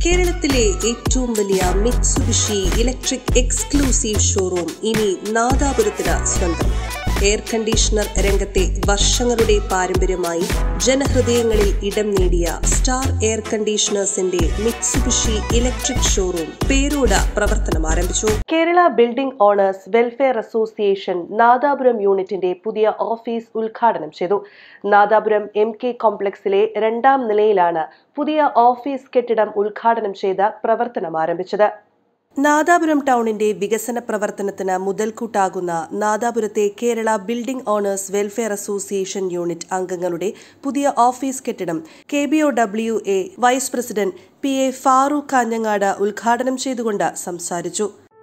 കേരളത്തിലെ ഏറ്റവും വലിയ മിത്സുബിഷി ഇലക്ട്രിക് എക്സ്ക്ലൂസീവ് ഷോറൂം ഇനി നാദാപുരത്തിന് സ്വന്തം എയർ കണ്ടീഷണർ രംഗത്തെ വർഷങ്ങളുടെ പാരമ്പര്യമായി ജനഹൃദയങ്ങളിൽ ഇടം നേടിയ സ്റ്റാർ എയർ കണ്ടീഷണേഴ്സിന്റെ മിത്സുബിഷി ഇലക്ട്രിക് ഷോറൂം പേരോട് പ്രവർത്തനം ആരംഭിച്ചു Kerala building owners welfare association Nadapuram യൂണിറ്റിന്റെ പുതിയ ഓഫീസ് ഉദ്ഘാടനം ചെയ്തു നാദാപുരം എം കെ കോംപ്ലക്സിലെ രണ്ടാം നിലയിലാണ് പുതിയ ഓഫീസ് കെട്ടിടം ഉദ്ഘാടനം ചെയ്ത് പ്രവർത്തനം ആരംഭിച്ചത് നാദാപുരം ടൗണിന്റെ വികസന പ്രവർത്തനത്തിന് മുതൽക്കൂട്ടാകുന്ന നാദാപുരത്തെ Kerala building owners welfare association unit അംഗങ്ങളുടെ പുതിയ ഓഫീസ് കെട്ടിടം K B O W A vice president P A Farooq Kanhangad ഉദ്ഘാടനം ചെയ്തുകൊണ്ട് സംസാരിച്ചു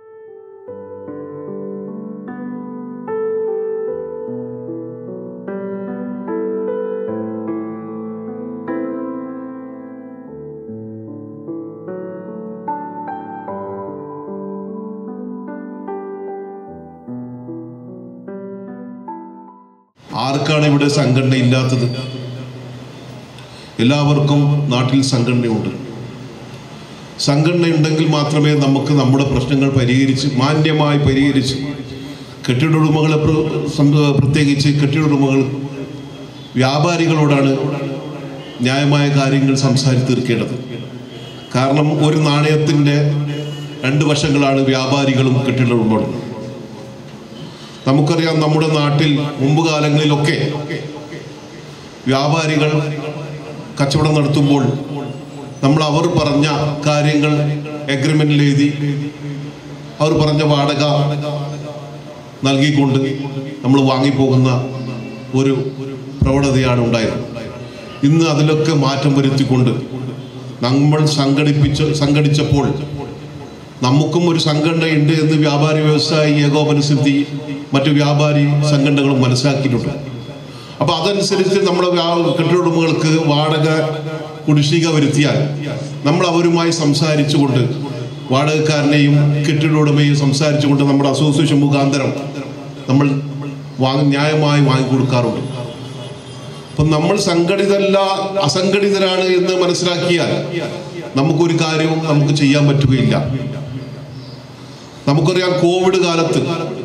ആർക്കാണ് ഇവിടെ സംഘടന ഇല്ലാത്തത് എല്ലാവർക്കും നാട്ടിൽ സംഘടനയുണ്ട് സംഘടന ഉണ്ടെങ്കിൽ മാത്രമേ നമുക്ക് നമ്മുടെ പ്രശ്നങ്ങൾ പരിഹരിച്ച് മാന്യമായി പരിഹരിച്ച് കെട്ടിട ഉടമകളെ പ്ര- സം- പ്രത്യേകിച്ച് കെട്ടിട ഉടമകൾ വ്യാപാരികളോടാണ് ന്യായമായ കാര്യങ്ങൾ സംസാരിച്ച് തീർക്കേണ്ടത് കാരണം ഒരു നാണയത്തിൻ്റെ രണ്ട് വശങ്ങളാണ് വ്യാപാരികളും കെട്ടിട ഉടമകളും നമുക്കറിയാം നമ്മുടെ നാട്ടിൽ മുമ്പ് കാലങ്ങളിലൊക്കെ വ്യാപാരികൾ കച്ചവടം നടത്തുമ്പോൾ നമ്മൾ അവർ പറഞ്ഞ കാര്യങ്ങൾ എഗ്രിമെന്റിൽ എഴുതി അവർ പറഞ്ഞ വാടക നൽകിക്കൊണ്ട് നമ്മൾ വാങ്ങിപ്പോകുന്ന ഒരു പ്രവണതയാണ് ഉണ്ടായത് ഇന്ന് അതിലൊക്കെ മാറ്റം വരുത്തിക്കൊണ്ട് നമ്മൾ സംഘടിപ്പിച്ച് സംഘടിച്ചപ്പോൾ നമുക്കും ഒരു സംഘടനയുണ്ട് എന്ന് വ്യാപാരി വ്യവസായി ഏകോപന സമിതി മറ്റു വ്യാപാരി സംഘടനകളും മനസ്സിലാക്കിയിട്ടുണ്ട് അപ്പൊ അതനുസരിച്ച് നമ്മുടെ വ്യാ- കെട്ടിട ഉടമകൾക്ക് വാടക കുടിശ്ശിക വരുത്തിയാൽ നമ്മൾ അവരുമായി സംസാരിച്ചുകൊണ്ട് വാടകക്കാരനെയും കെട്ടിട ഉടമയും സംസാരിച്ചുകൊണ്ട് നമ്മുടെ അസോസിയേഷൻ മുഖാന്തരം നമ്മൾ വാങ്ങി ന്യായമായി വാങ്ങിക്കൊടുക്കാറുണ്ട് അപ്പം നമ്മൾ സംഘടിതല്ല അസംഘടിതരാണ് എന്ന് മനസ്സിലാക്കിയാൽ നമുക്കൊരു കാര്യവും നമുക്ക് ചെയ്യാൻ പറ്റുകയില്ല നമുക്കറിയാം കോവിഡ് കാലത്ത്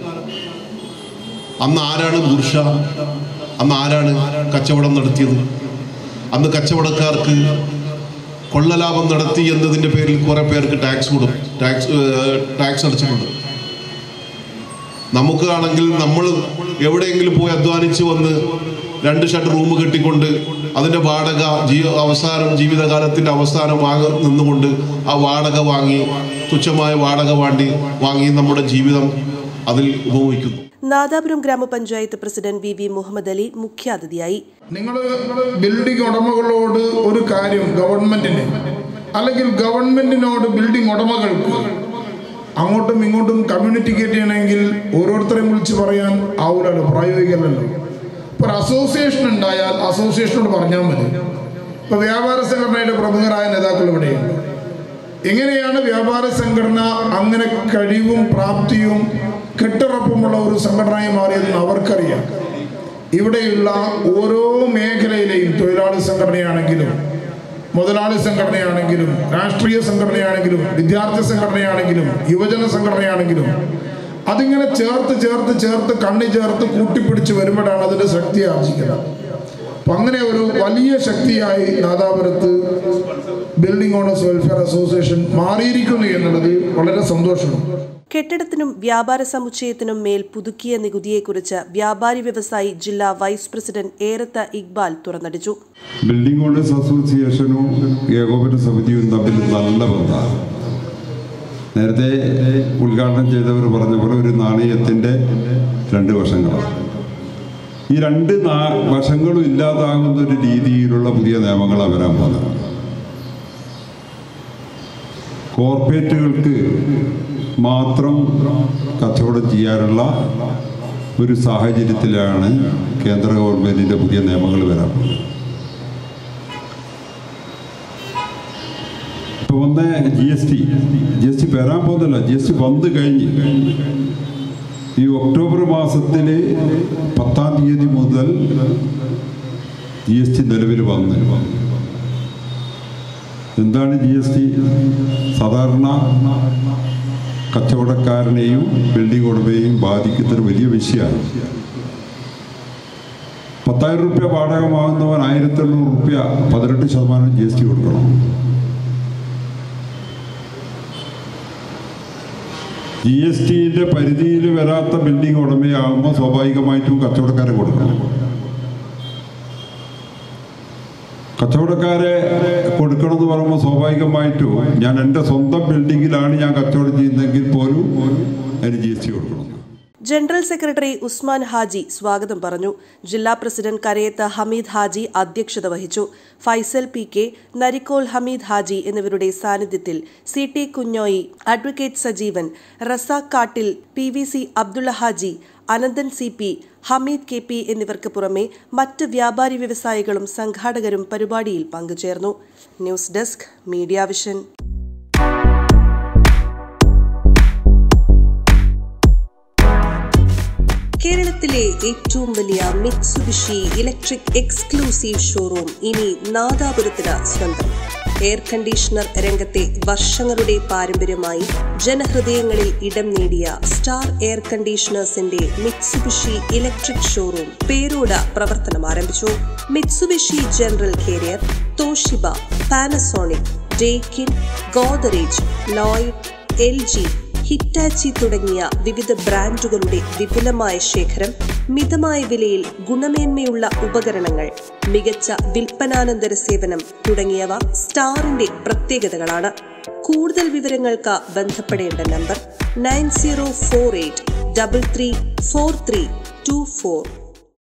അന്ന് ആരാണ് ബുർഷ അന്ന് ആരാണ് കച്ചവടം നടത്തിയത് അന്ന് കച്ചവടക്കാർക്ക് കൊള്ളലാഭം നടത്തി എന്നതിൻ്റെ പേരിൽ കുറെ പേർക്ക് ടാക്സ് കൊടുക്കും ടാക്സ് ഏഹ്, ടാക്സ് അടച്ചിട്ടുണ്ട് നമുക്കാണെങ്കിൽ നമ്മൾ എവിടെയെങ്കിലും പോയി അധ്വാനിച്ച് വന്ന് രണ്ട് ഷട്ട് റൂം കെട്ടിക്കൊണ്ട് അതിന്റെ വാടക ജീ അവസാനം ജീവിതകാലത്തിന്റെ അവസാനം വാങ്ങ നിന്നുകൊണ്ട് ആ വാടക വാങ്ങി തുച്ഛമായ വാടക വാണ്ടി വാങ്ങി നമ്മുടെ ജീവിതം അതിൽ ഉപയോഗിക്കുന്നു നാദാപുരം ഗ്രാമപഞ്ചായത്ത് president V V Muhammad Ali മുഖ്യാതിഥിയായി നിങ്ങൾ ബിൽഡിംഗ് ഉടമകളോട് ഒരു കാര്യം ഗവൺമെന്റിന് അല്ലെങ്കിൽ ഗവൺമെന്റിനോട് ബിൽഡിംഗ് ഉടമകൾക്ക് അങ്ങോട്ടും ഇങ്ങോട്ടും കമ്മ്യൂണിറ്റിക്കേറ്റ് ചെയ്യണമെങ്കിൽ ഓരോരുത്തരെയും വിളിച്ച് പറയാൻ ആവൂലല്ലോ പ്രായോഗികമല്ലല്ലോ ഇപ്പൊ ഒരു അസോസിയേഷൻ ഉണ്ടായാൽ അസോസിയേഷനോട് പറഞ്ഞാൽ മതി ഇപ്പൊ വ്യാപാര സംഘടനയുടെ പ്രമുഖരായ നേതാക്കൾ ഇവിടെയുണ്ട് എങ്ങനെയാണ് വ്യാപാര സംഘടന അങ്ങനെ കഴിവും പ്രാപ്തിയും കെട്ടുറപ്പുമുള്ള ഒരു സംഘടനയായി മാറിയതെന്ന് അവർക്കറിയാം ഇവിടെയുള്ള ഓരോ മേഖലയിലെയും തൊഴിലാളി സംഘടനയാണെങ്കിലും മുതലാളി സംഘടനയാണെങ്കിലും രാഷ്ട്രീയ സംഘടനയാണെങ്കിലും വിദ്യാർത്ഥി സംഘടനയാണെങ്കിലും യുവജന സംഘടനയാണെങ്കിലും അതിങ്ങനെ ചേർത്ത് ചേർത്ത് ചേർത്ത് കണ്ണി ചേർത്ത് കൂട്ടിപ്പിടിച്ച് വരുമ്പോഴാണ് അതിന്റെ ശക്തി ആർജിക്കുന്നത് അപ്പൊ അങ്ങനെ ഒരു വലിയ ശക്തിയായി നാദാപുരത്ത് ബിൽഡിംഗ് ഓണേഴ്സ് വെൽഫെയർ അസോസിയേഷൻ മാറിയിരിക്കുന്നു എന്നുള്ളത് വളരെ സന്തോഷമാണ് കെട്ടിടത്തിനും വ്യാപാര സമുച്ചയത്തിനും മേൽ പുതുക്കിയ നികുതിയെക്കുറിച്ച് വ്യാപാരി വ്യവസായി ജില്ലാ വൈസ് പ്രസിഡന്റ് ഏറത്ത ഇക്ബാൽ തുറന്നടിച്ചു ബിൽഡിംഗ് ഓണേഴ്സ് അസോസിയേഷനും ഏകോപന സമിതിയും തമ്മിൽ നല്ല ബന്ധമാണ് നേരത്തെ ഉദ്ഘാടനം ചെയ്തവർ പറഞ്ഞ പോലെ ഒരു നാണയത്തിൻ്റെ രണ്ട് വശങ്ങളാണ് ഈ രണ്ട് നാ- വശങ്ങളും ഇല്ലാതാകുന്ന ഒരു രീതിയിലുള്ള പുതിയ നിയമങ്ങളാണ് വരാൻ പോകുന്നത് കോർപ്പറേറ്റുകൾക്ക് മാത്രം കച്ചവടം ചെയ്യാനുള്ള ഒരു സാഹചര്യത്തിലാണ് കേന്ദ്ര ഗവൺമെൻറ്റിൻ്റെ പുതിയ നിയമങ്ങൾ വരാൻ പോകുന്നത് ഇപ്പൊ വന്ന G S T G S T വരാൻ പോകുന്നില്ല ജി എസ് ടി വന്നു കഴിഞ്ഞ് ഈ ഒക്ടോബർ മാസത്തില് പത്താം തീയതി മുതൽ ജി എസ് ടി നിലവിൽ വന്ന് എന്താണ് ജി എസ് ടി സാധാരണ കച്ചവടക്കാരനെയും ബിൽഡിംഗ് ഉടമയെയും ബാധിക്കുന്നൊരു വലിയ വിഷയമാണ് പത്തായിരം റുപ്യ വാടക വാങ്ങുന്നവൻ ആയിരത്തി എണ്ണൂറ് റുപ്യ പതിനെട്ട് ശതമാനം ജി എസ് ടി കൊടുക്കണം ജി എസ് ടിയുടെ പരിധിയിൽ വരാത്ത ബിൽഡിംഗ് ഉടമയാകുമ്പോൾ സ്വാഭാവികമായിട്ടും കച്ചവടക്കാരെ കൊടുക്കണം കച്ചവടക്കാരെ കൊടുക്കണം എന്ന് പറയുമ്പോൾ സ്വാഭാവികമായിട്ടും ഞാൻ എൻ്റെ സ്വന്തം ബിൽഡിങ്ങിലാണ് ഞാൻ കച്ചവടം ചെയ്യുന്നതെങ്കിൽ പോലും അതിന് ജി എസ് ടി കൊടുക്കണം ജനറൽ സെക്രട്ടറി ഉസ്മാൻ ഹാജി സ്വാഗതം പറഞ്ഞു ജില്ലാ പ്രസിഡന്റ് കരയത്ത് ഹമീദ് ഹാജി അധ്യക്ഷത വഹിച്ചു ഫൈസൽ പി കെ നരിക്കോൾ ഹമീദ് ഹാജി എന്നിവരുടെ സാന്നിധ്യത്തിൽ C T Kunhoyi advocate Sajeevan Razak Kattil P V C Abdulla Haji Ananthan C P Hameed K P എന്നിവർക്ക് പുറമെ മറ്റ് വ്യാപാരി വ്യവസായികളും സംഘാടകരും പരിപാടിയിൽ പങ്കുചേർന്നു ന്യൂസ് ഡെസ്ക് മീഡിയ വിഷൻ കേരളത്തിലെ ഏറ്റവും വലിയ മിത്സുബിഷി ഇലക്ട്രിക് എക്സ്ക്ലൂസീവ് ഷോറൂം ഇനി നാദാപുരത്തിന് സ്വന്തം എയർ കണ്ടീഷണർ രംഗത്തെ വർഷങ്ങളുടെ പാരമ്പര്യമായി ജനഹൃദയങ്ങളിൽ ഇടം നേടിയ സ്റ്റാർ എയർ കണ്ടീഷണേഴ്സിന്റെ മിത്സുബിഷി ഇലക്ട്രിക് ഷോറൂം പേരോട് പ്രവർത്തനം ആരംഭിച്ചു Mitsubishi general carrier Toshiba Panasonic Daikin Godrej Lloyd L G Hitachi തുടങ്ങിയ വിവിധ ബ്രാൻഡുകളുടെ വിപുലമായ ശേഖരം മിതമായ വിലയിൽ ഗുണമേന്മയുള്ള ഉപകരണങ്ങൾ മികച്ച വിൽപ്പനാനന്തര സേവനം തുടങ്ങിയവ സ്റ്റാറിന്റെ പ്രത്യേകതകളാണ് കൂടുതൽ വിവരങ്ങൾക്ക് ബന്ധപ്പെടേണ്ട number nine zero four eight double three four three two four